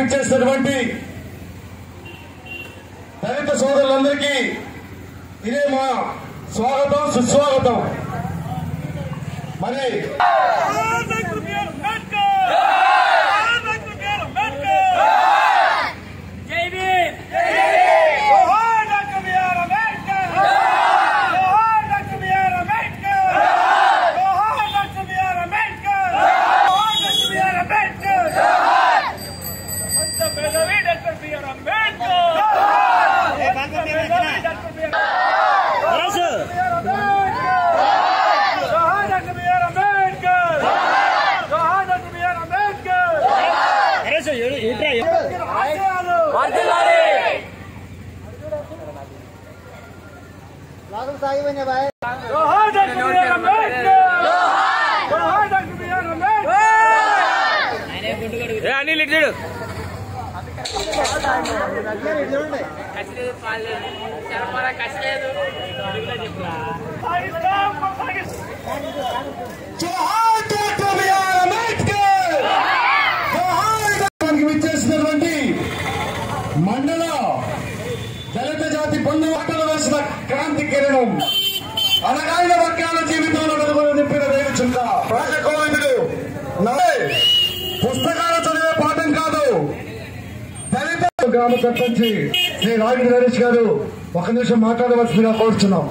విచ్చేసినటువంటి దళిత సోదరులందరికీ ఇదే మా స్వాగతం సుస్వాగతం మరి లాగం సాగిపోయినా బాయ్ అనిల్ ఇటు చూడండి జోహార్ డాక్టర్ బిఆర్ అంబేద్కర్ జోహార్ డాక్టర్కి విచ్చేసినటువంటి మండల దళిత జాతి బంధు ఆటలు వేసిన క్రాంతి కిరణం అనగాయిన వర్గాల జీవితంలో నలుగురు నింపిన వేరు చుక్క రాజకోవిందుడు నవే పుస్తకాలు చదివే పాఠం కాదు దళిత గ్రామ సర్పంచి శ్రీ రాగిడి నరేష్ గారు ఒక నిమిషం మాట్లాడవలసిందిగా కోరుచున్నాం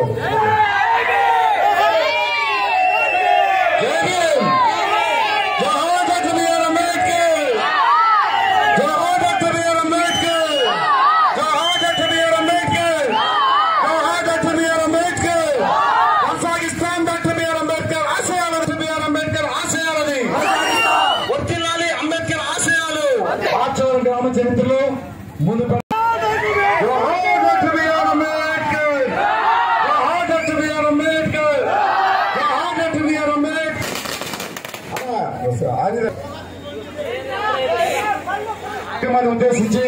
జై భీమ్! జోహార్ డాక్టర్ బిఆర్ అంబేద్కర్ జోహార్ డాక్టర్ బిఆర్ అంబేద్కర్ జోహార్ డాక్టర్ బిఆర్ అంబేద్కర్ జోహార్ డాక్టర్ బిఆర్ అంబేద్కర్ కొనసాగిస్తాం డాక్టర్ బిఆర్ అంబేద్కర్ ఆశయాలు డాక్టర్ బిఆర్ అంబేద్కర్ ఆశయాలని వర్తిల్లాలి అంబేద్కర్ ఆశయాలు ఆచరణ గ్రామ చరిత్రలో ముందు ప- జోహార్ డాక్టర్ బిఆర్ అంబేద్కర్ జోహార్ డాక్టర్ బిఆర్ అంబేద్కర్ జోహార్ డాక్టర్ బిఆర్ అంబేద్కర్ కార్యక్రమాన్ని ఉద్దేశించి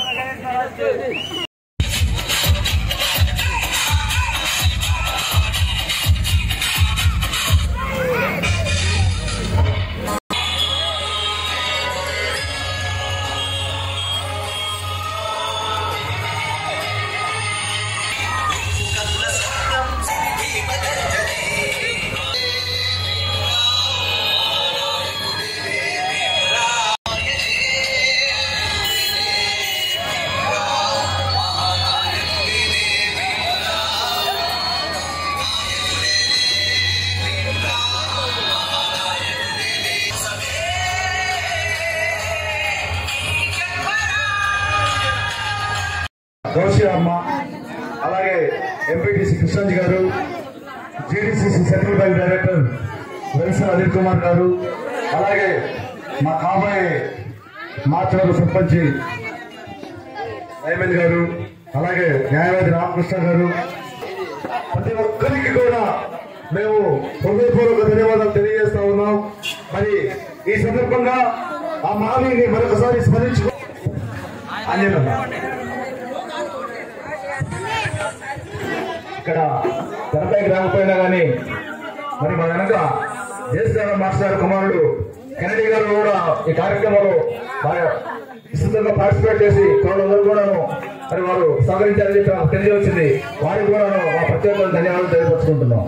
గౌషి అమ్మ అలాగే ఎంపీటీసీ కృష్ణాజీ గారు GDCC central bank director Welson Anil Kumar గారు అలాగే మా కాబోయే మాచవరం సర్పంచ్ రైమన్ గారు అలాగే న్యాయవాది రామకృష్ణ గారు ప్రతి ఒక్కరికి కూడా మేము హృదయపూర్వక ధన్యవాదాలు తెలియజేస్తా ఉన్నాం మరి ఈ సందర్భంగా ఆ మావిని మరొకసారి స్మరించుకో అన్యమన్నా ఇక్కడ తెరపైకి రాకపోయినా కానీ మరి మన వెనక జయశ్రీరామ్ మాస్టర్ గారి కుమారుడు కెనడీ గారు కూడా ఈ కార్యక్రమంలో బాగా విస్తృతంగా పార్టిసిపేట్ చేసి తోడు కూడాను మరి వారు సహకరించారని చెప్పి నాకు తెలియవచ్చింది వారికి కూడాను మా ప్రత్యేక ధన్యవాదాలు తెలియపరుచుకుంటున్నాం